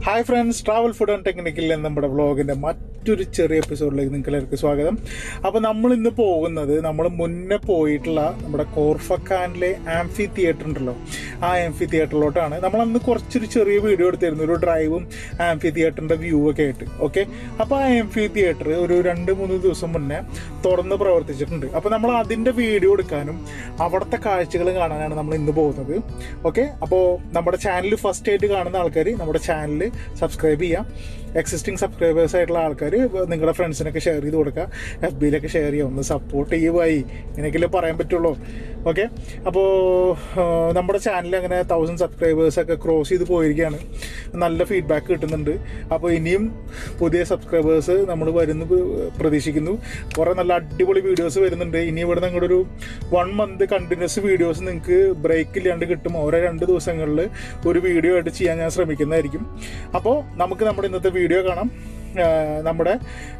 hi friends travel food and technical എന്ന നമ്മുടെ വ്ളോഗിൻ്റെ മറ്റൊരു ചെറിയ എപ്പിസോഡിലേക്ക് നിങ്ങൾക്ക് എല്ലാവർക്കും സ്വാഗതം അപ്പോൾ നമ്മൾ ഇന്ന് പോകുന്നത് നമ്മൾ മുന്നേ പോയിട്ടുള്ള നമ്മുടെ കോർഫക്കാനിലെ ആംഫി തിയേറ്റർ ഉണ്ടല്ലോ ആ ആംഫി തിയേറ്ററിലോട്ടാണ് നമ്മൾ അന്ന് കുറച്ചൊരു ചെറിയ വീഡിയോ എടുത്തിരുന്നു ഒരു ഡ്രൈവും ആംഫി തിയേറ്ററിൻ്റെ വ്യൂ ഒക്കെ ആയിട്ട് ഓക്കെ അപ്പോൾ ആ ആംഫി തിയേറ്റർ ഒരു രണ്ട് മൂന്ന് ദിവസം മുന്നേ തുറന്ന് പ്രവർത്തിച്ചിട്ടുണ്ട് അപ്പോൾ നമ്മൾ അതിൻ്റെ വീഡിയോ എടുക്കാനും അവിടുത്തെ കാഴ്ചകൾ കാണാനാണ് നമ്മൾ ഇന്ന് പോകുന്നത് ഓക്കെ അപ്പോൾ നമ്മുടെ ചാനൽ ഫസ്റ്റ് ആയിട്ട് കാണുന്ന ആൾക്കാർ നമ്മുടെ ചാനൽ സബ്സ്ക്രൈബ് ചെയ്യാം എക്സിസ്റ്റിംഗ് സബ്സ്ക്രൈബേഴ്സ് ആയിട്ടുള്ള ആൾക്കാർ നിങ്ങളുടെ ഫ്രണ്ട്സിനൊക്കെ ഷെയർ ചെയ്ത് കൊടുക്കുക എഫ് ബിയിലൊക്കെ ഷെയർ ചെയ്യുക ഒന്ന് സപ്പോർട്ട് ചെയ്യുവായി ഇങ്ങനെയൊക്കെയല്ലേ പറയാൻ പറ്റുള്ളൂ ഓക്കെ അപ്പോൾ നമ്മുടെ ചാനൽ അങ്ങനെ തൗസൻഡ് സബ്സ്ക്രൈബേഴ്സൊക്കെ ക്രോസ് ചെയ്ത് പോയിരിക്കുകയാണ് നല്ല ഫീഡ്ബാക്ക് കിട്ടുന്നുണ്ട് അപ്പോൾ ഇനിയും പുതിയ സബ്സ്ക്രൈബേഴ്സ് നമ്മൾ വരുന്നു പ്രതീക്ഷിക്കുന്നു കുറേ നല്ല അടിപൊളി വീഡിയോസ് വരുന്നുണ്ട് ഇനി ഇവിടെ നിങ്ങളുടെ ഒരു വൺ മന്ത് കണ്ടിന്യൂസ് വീഡിയോസ് നിങ്ങൾക്ക് ബ്രേക്ക് ഇല്ലാണ്ട് കിട്ടും ഓരോ രണ്ട് ദിവസങ്ങളിൽ ഒരു വീഡിയോ ആയിട്ട് ചെയ്യാൻ ഞാൻ ശ്രമിക്കുന്നതായിരിക്കും അപ്പോൾ നമുക്ക് നമ്മുടെ ഇന്നത്തെ വീഡിയോ കാണാം ആ, നമ്മുടെ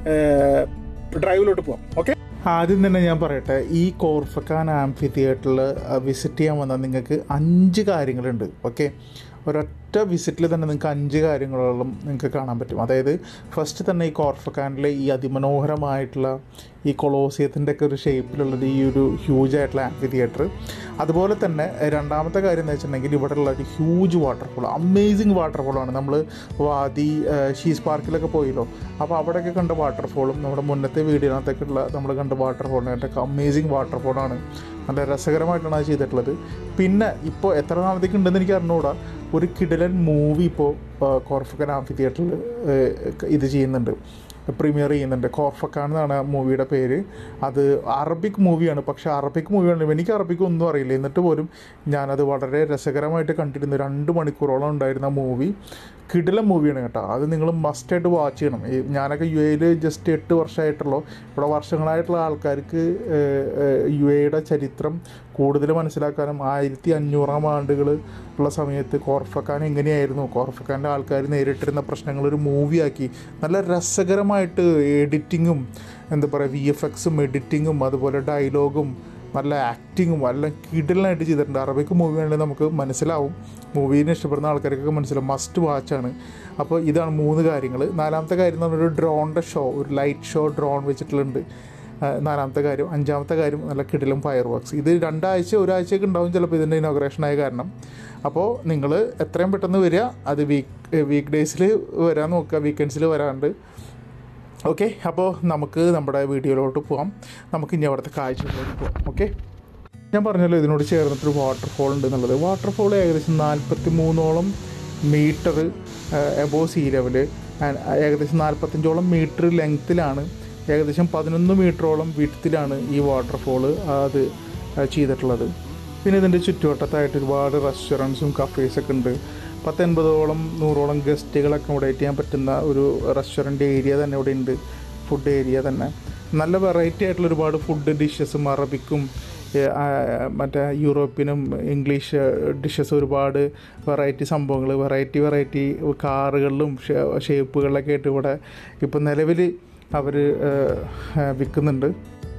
ഡ്രൈവിലോട്ട് പോവാം ഓക്കെ ആദ്യം തന്നെ ഞാൻ പറയട്ടെ ഈ കോർഫക്കാൻ ആംഫി തിയേറ്ററിൽ വിസിറ്റ് ചെയ്യാൻ വന്നാൽ നിങ്ങൾക്ക് അഞ്ച് കാര്യങ്ങളുണ്ട് ഓക്കെ ഒരൊറ്റ വിസിറ്റിൽ തന്നെ നിങ്ങൾക്ക് അഞ്ച് കാര്യങ്ങളോളം നിങ്ങൾക്ക് കാണാൻ പറ്റും അതായത് ഫസ്റ്റ് തന്നെ ഈ കോർഫക്കാനിലെ ഈ അതിമനോഹരമായിട്ടുള്ള ഈ കൊളോസിയത്തിൻ്റെ ഒക്കെ ഒരു ഷേപ്പിലുള്ളത് ഈ ഒരു ഹ്യൂജ് ആയിട്ടുള്ള ആംഫി തിയേറ്റർ അതുപോലെ തന്നെ രണ്ടാമത്തെ കാര്യം എന്ന് വെച്ചിട്ടുണ്ടെങ്കിൽ ഇവിടെയുള്ള ഒരു ഹ്യൂജ് വാട്ടർഫോൾ അമേസിങ് വാട്ടർഫോളാണ് നമ്മൾ വാദി ഷീസ് പാർക്കിലൊക്കെ പോയല്ലോ അപ്പോൾ അവിടെയൊക്കെ കണ്ട വാട്ടർഫോളും നമ്മുടെ മുന്നത്തെ വീഡിയോനകത്തൊക്കെയുള്ള നമ്മൾ കണ്ട വാട്ടർഫോളിനൊക്കെ അമേസിങ് വാട്ടർഫോളാണ് നല്ല രസകരമായിട്ടാണ് അത് ചെയ്തിട്ടുള്ളത് പിന്നെ ഇപ്പോൾ എത്ര നാളത്തേക്ക് ഉണ്ടെന്ന് എനിക്ക് അറിഞ്ഞുകൂടാ ഒരു കിടലൻ മൂവി ഇപ്പോൾ കോർഫക്കൻ ആംഫി തിയേറ്ററിൽ ഇത് ചെയ്യുന്നുണ്ട് പ്രീമിയർ ചെയ്യുന്നുണ്ട് കോർഫക്കാൻ എന്നാണ് ആ മൂവിയുടെ പേര് അത് അറബിക് മൂവിയാണ് പക്ഷേ അറബിക് മൂവിയാണ് എനിക്ക് അറബിക് ഒന്നും അറിയില്ല എന്നിട്ട് പോലും ഞാനത് വളരെ രസകരമായിട്ട് കണ്ടിരുന്നു രണ്ട് മണിക്കൂറോളം ഉണ്ടായിരുന്ന മൂവി കിടിലം മൂവിയാണ് കേട്ടോ അത് നിങ്ങൾ മസ്റ്റായിട്ട് വാച്ച് ചെയ്യണം ഈ ഞാനൊക്കെ യു എയിൽ ജസ്റ്റ് എട്ട് വർഷമായിട്ടുള്ളൂ ഇവിടെ വർഷങ്ങളായിട്ടുള്ള ആൾക്കാർക്ക് യു എയുടെ ചരിത്രം കൂടുതൽ മനസ്സിലാക്കാനും ആയിരത്തി അഞ്ഞൂറാം ആണ്ടുകൾ ഉള്ള സമയത്ത് കോർഫക്കാൻ എങ്ങനെയായിരുന്നു കോർഫക്കാൻ്റെ ആൾക്കാർ നേരിട്ടിരുന്ന പ്രശ്നങ്ങൾ ഒരു മൂവിയാക്കി നല്ല രസകരമായിട്ട് എഡിറ്റിങ്ങും എന്താ പറയുക വി എഫ് എക്സും എഡിറ്റിങ്ങും അതുപോലെ ഡയലോഗും നല്ല ആക്ടിങ്ങും എല്ലാം കിടലായിട്ട് ചെയ്തിട്ടുണ്ട് അറബിക്ക് മൂവി ആണെങ്കിൽ നമുക്ക് മനസ്സിലാവും മൂവീനെ ഇഷ്ടപ്പെടുന്ന ആൾക്കാർക്കൊക്കെ മനസ്സിലാവും മസ്റ്റ് വാച്ചാണ് അപ്പോൾ ഇതാണ് മൂന്ന് കാര്യങ്ങൾ നാലാമത്തെ കാര്യം എന്ന് പറഞ്ഞാൽ ഒരു ഡ്രോണിൻ്റെ ഷോ ഒരു ലൈറ്റ് ഷോ ഡ്രോൺ വെച്ചിട്ടുണ്ട് ആ, നാലാമത്തെ കാര്യം അഞ്ചാമത്തെ കാര്യം നല്ല കിടിലും ഫയർ വർക്ക്സ് ഇത് രണ്ടാഴ്ച ഒരാഴ്ചയൊക്കെ ഉണ്ടാവും ചിലപ്പോൾ ഇതിൻ്റെ ഇനോഗ്രേഷനായ കാരണം അപ്പോൾ നിങ്ങൾ എത്രയും പെട്ടെന്ന് വരിക അത് വീക്ക് വീക്ക് ഡേയ്സിൽ വരാൻ നോക്കുക വീക്കെൻഡ്സിൽ വരാണ്ട് ഓക്കെ അപ്പോൾ നമുക്ക് നമ്മുടെ വീഡിയോയിലോട്ട് പോകാം നമുക്ക് ഇനി അവിടുത്തെ കാഴ്ചകളിലോട്ട് പോകാം ഓക്കെ ഞാൻ പറഞ്ഞല്ലോ ഇതിനോട് ചേർന്നിട്ടൊരു വാട്ടർഫോൾ ഉണ്ട് എന്നുള്ളത് വാട്ടർഫോൾ ഏകദേശം നാൽപ്പത്തി മൂന്നോളം മീറ്റർ എബോ സീ ലെവല് ഏകദേശം നാൽപ്പത്തഞ്ചോളം മീറ്റർ ലെങ്ത്തിലാണ് ഏകദേശം പതിനൊന്ന് മീറ്ററോളം വിട്ത്തിലാണ് ഈ വാട്ടർഫോൾ അത് ചെയ്തിട്ടുള്ളത് പിന്നെ ഇതിൻ്റെ ചുറ്റുവട്ടത്തായിട്ട് ഒരുപാട് റെസ്റ്റോറൻറ്റ്സും കഫേസൊക്കെ ഉണ്ട് പത്തൊൻപതോളം നൂറോളം ഗസ്റ്റുകൾ അക്കോമഡേറ്റ് ചെയ്യാൻ പറ്റുന്ന ഒരു റെസ്റ്റോറൻറ്റ് ഏരിയ തന്നെ ഇവിടെ ഉണ്ട് ഫുഡ് ഏരിയ തന്നെ നല്ല വെറൈറ്റി ആയിട്ടുള്ള ഒരുപാട് ഫുഡ് ഡിഷസും അറബിക്കും ഏ, ആ, മറ്റേ യൂറോപ്യനും ഇംഗ്ലീഷ് ഡിഷസ് ഒരുപാട് വെറൈറ്റി സംഭവങ്ങൾ വെറൈറ്റി വെറൈറ്റി കാറുകളിലും ഷേപ്പുകളിലൊക്കെ ആയിട്ട് ഇവിടെ ഇപ്പം നിലവിൽ അവർ വിൽക്കുന്നുണ്ട്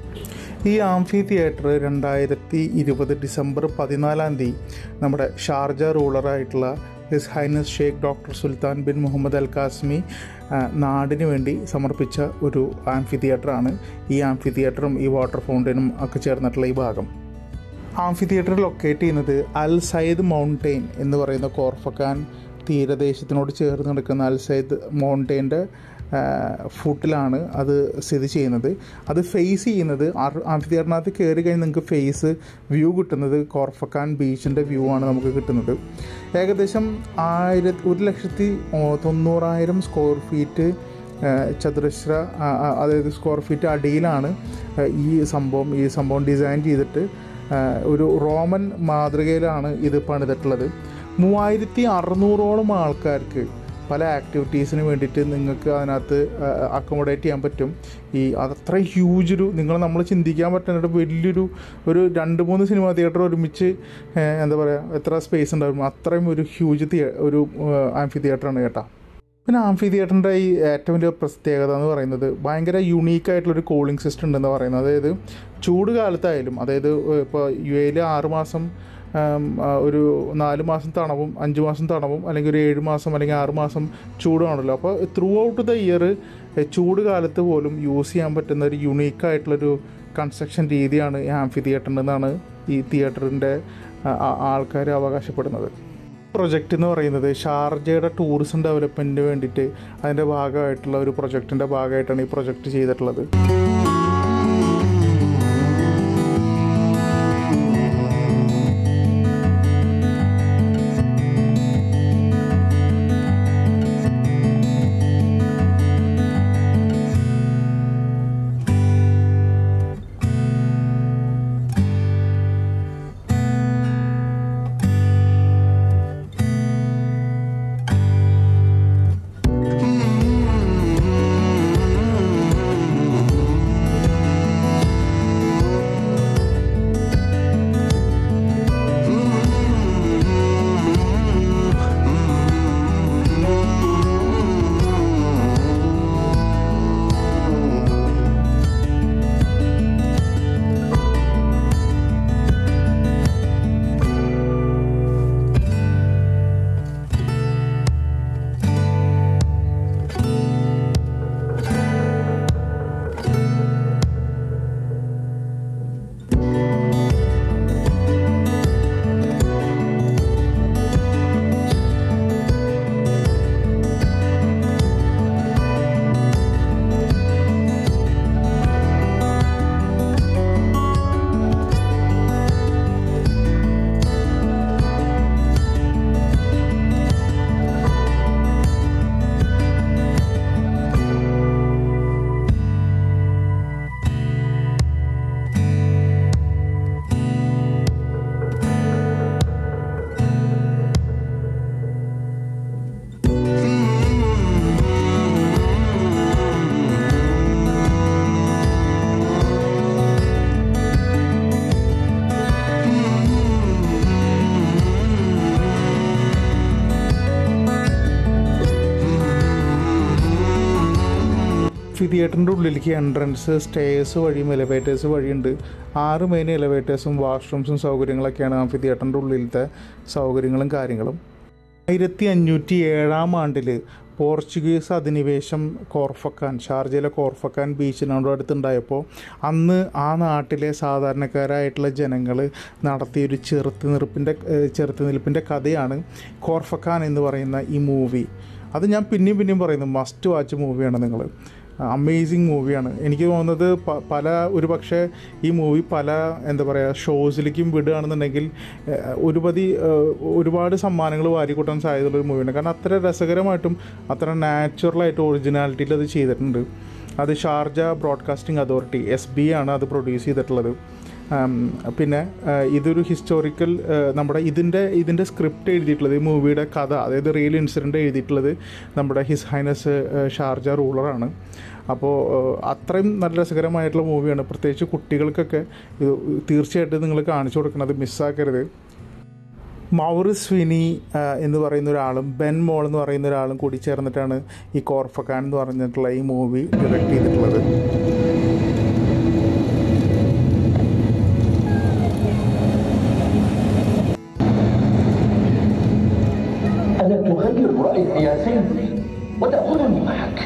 ഈ ആംഫി തിയേറ്റർ രണ്ടായിരത്തി ഇരുപത് ഡിസംബർ പതിനാലാം തീയതി നമ്മുടെ ഷാർജ റൂളറായിട്ടുള്ള His Highness Sheikh doctor Sultan bin Muhammad Al Qasimi ആ, നാടിന് വേണ്ടി സമർപ്പിച്ച ഒരു ആംഫി തിയേറ്ററാണ് ഈ ആംഫി തിയേറ്ററും ഈ വാട്ടർ ഫൗണ്ടനും ഒക്കെ ചേർന്നിട്ടുള്ള ഈ ഭാഗം ആംഫി തിയേറ്റർ ലൊക്കേറ്റ് ചെയ്യുന്നത് അൽ സയ്യിദ് മൗണ്ടെയിൻ എന്ന് പറയുന്ന കോർഫക്കാൻ തീരദേശത്തിനോട് ചേർന്ന് നിൽക്കുന്ന അൽ സയ്യിദ് മൗണ്ടെയിൻ്റെ ഫുട്ടിലാണ് അത് സ്ഥിതി ചെയ്യുന്നത് അത് ഫേസ് ചെയ്യുന്നത് ആംഫി തിയേറ്ററിനകത്ത് കയറി കഴിഞ്ഞ് നിങ്ങൾക്ക് ഫേസ് വ്യൂ കിട്ടുന്നത് കോർഫക്കാൻ ബീച്ചിൻ്റെ വ്യൂ ആണ് നമുക്ക് കിട്ടുന്നത് ഏകദേശം ആയിരത്തി ഒരു ലക്ഷത്തി ഓ, തൊണ്ണൂറായിരം സ്ക്വയർ ഫീറ്റ് ഏഹ് ചതുരശ്ര ആ, ആ, അതായത് സ്ക്വയർ ഫീറ്റ് അടിയിലാണ് ഏഹ് ഈ സംഭവം ഈ സംഭവം ഡിസൈൻ ചെയ്തിട്ട് ഏഹ് ഒരു റോമൻ മാതൃകയിലാണ് ഇത് പണിതിട്ടുള്ളത് മൂവായിരത്തി അറുന്നൂറോളം ആൾക്കാർക്ക് പല ആക്ടിവിറ്റീസിന് വേണ്ടിയിട്ട് നിങ്ങൾക്ക് അതിനകത്ത് അക്കോമഡേറ്റ് ചെയ്യാൻ പറ്റും ഈ അത്ര ഹ്യൂജ് ഒരു നിങ്ങൾ നമ്മൾ ചിന്തിക്കാൻ പറ്റുന്ന വലിയൊരു ഒരു രണ്ട് മൂന്ന് സിനിമ തിയേറ്റർ ഒരുമിച്ച് ഏഹ് എന്താ പറയുക എത്ര സ്പേസ് ഉണ്ടാവും അത്രയും ഒരു ഹ്യൂജ് തിയേ ഒരു ആംഫി തിയേറ്ററാണ് കേട്ടോ പിന്നെ ആംഫി തിയേറ്ററിൻ്റെ ഈ ഏറ്റവും വലിയ പ്രത്യേകത എന്ന് പറയുന്നത് ഭയങ്കര യുണീക്ക് ആയിട്ടുള്ളൊരു കൂളിംഗ് സിസ്റ്റം ഉണ്ടെന്ന് പറയുന്നത് അതായത് ചൂട് കാലത്തായാലും അതായത് ഇപ്പോൾ യു എയിൽ ആറുമാസം ആം, ആ, ഒരു നാല് മാസം തണവും അഞ്ച് മാസം തണവും അല്ലെങ്കിൽ ഒരു ഏഴ് മാസം അല്ലെങ്കിൽ ആറ് മാസം ചൂടുമാണല്ലോ അപ്പോൾ ത്രൂ ഔട്ട് ദ ഇയർ ചൂട് കാലത്ത് പോലും യൂസ് ചെയ്യാൻ പറ്റുന്ന ഒരു യുണീക്കായിട്ടുള്ളൊരു കൺസ്ട്രക്ഷൻ രീതിയാണ് ഈ ആംഫി തിയേറ്ററിനെന്നാണ് ഈ തിയേറ്ററിൻ്റെ ആൾക്കാർ അവകാശപ്പെടുന്നത് പ്രൊജക്റ്റ് എന്ന് പറയുന്നത് ഷാർജയുടെ ടൂറിസം ഡെവലപ്മെൻറ്റിന് വേണ്ടിയിട്ട് അതിൻ്റെ ഭാഗമായിട്ടുള്ള ഒരു പ്രൊജക്റ്റിൻ്റെ ഭാഗമായിട്ടാണ് ഈ പ്രൊജക്റ്റ് ചെയ്തിട്ടുള്ളത് തിയേറ്ററിൻ്റെ ഉള്ളിലേക്ക് എൻട്രൻസ് സ്റ്റേഴ്സ് വഴിയും എലവേറ്റേഴ്സ് വഴിയുണ്ട് ആറ് മെയിൻ എലവേറ്റേഴ്സും വാഷ്റൂംസും സൗകര്യങ്ങളൊക്കെയാണ് ആംഫി തിയേറ്ററിൻ്റെ ഉള്ളിലത്തെ സൗകര്യങ്ങളും കാര്യങ്ങളും ആയിരത്തി അഞ്ഞൂറ്റി ഏഴാം ആണ്ടിൽ പോർച്ചുഗീസ് അധിനിവേശം കോർഫക്കാൻ ഷാർജയിലെ കോർഫക്കാൻ ബീച്ചിനോട് അടുത്തുണ്ടായപ്പോൾ അന്ന് ആ നാട്ടിലെ സാധാരണക്കാരായിട്ടുള്ള ജനങ്ങൾ നടത്തിയൊരു ചെറുത്തുനിൽപ്പിൻ്റെ ചെറുത്തുനിൽപ്പിൻ്റെ കഥയാണ് കോർഫക്കാൻ എന്ന് പറയുന്ന ഈ മൂവി അത് ഞാൻ പിന്നെയും പിന്നെയും പറയുന്നു മസ്റ്റ് വാച്ച് മൂവിയാണ് നിങ്ങൾ അമേസിങ് മൂവിയാണ് എനിക്ക് തോന്നുന്നത് പ- പല ഒരു പക്ഷേ ഈ മൂവി പല എന്താ പറയുക ഷോസിലേക്കും വിടുകയാണെന്നുണ്ടെങ്കിൽ ഏഹ്, ഒരുപതി ഏഹ്, ഒരുപാട് സമ്മാനങ്ങൾ വാരിക്കൂട്ടാൻ സാധ്യതയുള്ള ഒരു മൂവിയാണ് കാരണം അത്ര രസകരമായിട്ടും അത്ര നാച്ചുറലായിട്ട് ഒറിജിനാലിറ്റിയിൽ അത് ചെയ്തിട്ടുണ്ട് അത് Sharjah broadcasting authority S B ആണ് അത് പ്രൊഡ്യൂസ് ചെയ്തിട്ടുള്ളത് ആം, പിന്നെ ആ, ഇതൊരു ഹിസ്റ്റോറിക്കൽ ആ, നമ്മുടെ ഇതിൻ്റെ ഇതിൻ്റെ സ്ക്രിപ്റ്റ് എഴുതിയിട്ടുള്ളത് ഈ മൂവിയുടെ കഥ അതായത് റിയൽ ഇൻസിഡൻറ്റ് എഴുതിയിട്ടുള്ളത് നമ്മുടെ ഹിസ് ഹൈനസ് ആ, ഷാർജ റൂളറാണ് അപ്പോൾ ആ, അത്രയും നല്ല രസകരമായിട്ടുള്ള മൂവിയാണ് പ്രത്യേകിച്ച് കുട്ടികൾക്കൊക്കെ ഇത് തീർച്ചയായിട്ടും നിങ്ങൾ കാണിച്ചു കൊടുക്കുന്നത് മിസ്സാക്കരുത് മൗറിസ് വിനി ആ, എന്ന് പറയുന്ന ഒരാളും ബെൻ മോൾ എന്ന് പറയുന്ന ഒരാളും കൂടി ചേർന്നിട്ടാണ് ഈ കോർഫക്കാൻ എന്ന് പറഞ്ഞിട്ടുള്ള ഈ മൂവി ഡയറക്റ്റ് ചെയ്തിട്ടുള്ളത് ألا تغير رأيك يا سيدي وتأخذني معك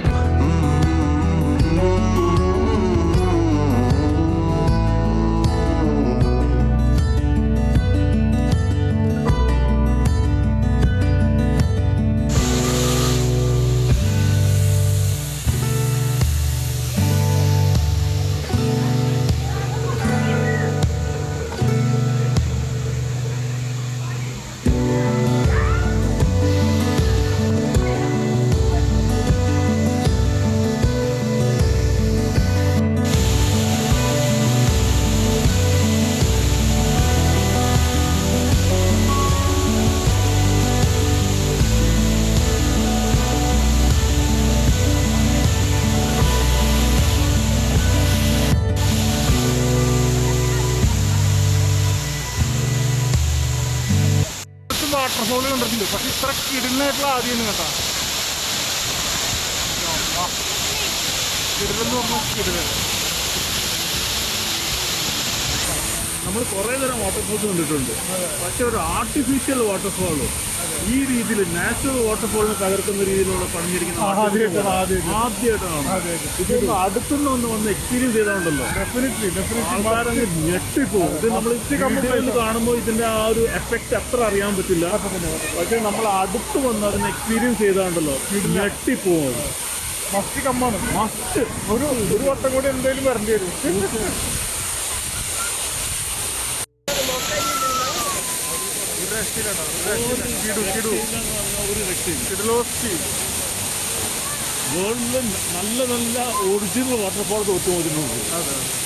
വാട്ടർഫോൾ കണ്ടിട്ടുണ്ട് പക്ഷെ ഇത്ര കിടിലായിട്ടുള്ള ആദ്യം കേട്ടോ കിടിലെന്ന് പറഞ്ഞാൽ കിടിലൻ നമ്മൾ കുറേ തരം വാട്ടർഫോൾസ് കണ്ടിട്ടുണ്ട് പക്ഷെ ഒരു ആർട്ടിഫിഷ്യൽ വാട്ടർഫോൾ ഈ രീതിയിൽ നാച്ചുറൽ വാട്ടർഫോളിനെ തകർക്കുന്ന രീതിയിലുള്ള പണിഞ്ഞിരിക്കുന്ന ആദ്യമായിട്ടാണ്, waterfall ആദ്യമായിട്ടാണ് ഇതൊന്ന് അടുത്തുനിന്ന് ഒന്ന് വന്ന് എക്സ്പീരിയൻസ് ചെയ്താണ്ടല്ലോ ഡെഫിനറ്റ്ലി ഡെഫിനറ്റ്ലി ആൾക്കാരങ്ങ് ഞെട്ടിപ്പോകും ഇത് നമ്മൾ വീഡിയോയിൽ കാണുമ്പോൾ ഇതിന്റെ ആ ഒരു എഫക്റ്റ് അത്ര അറിയാൻ പറ്റില്ല പക്ഷെ നമ്മൾ അടുത്ത് വന്ന് അതിനെ എക്സ്പീരിയൻസ് ചെയ്താണ്ടല്ലോ ഞെട്ടിപ്പോകും മസ്റ്റ് കമ്മാണ് മസ്റ്റ് ഒരു ഒരു വട്ടം കൂടി എന്തായാലും വരേണ്ടി വരും ഒരു രക്ഷയില്ല വേൾഡിലെ നല്ല നല്ല ഒറിജിനൽ വാട്ടർഫോൾ തോറ്റു പോയിട്ടുണ്ട്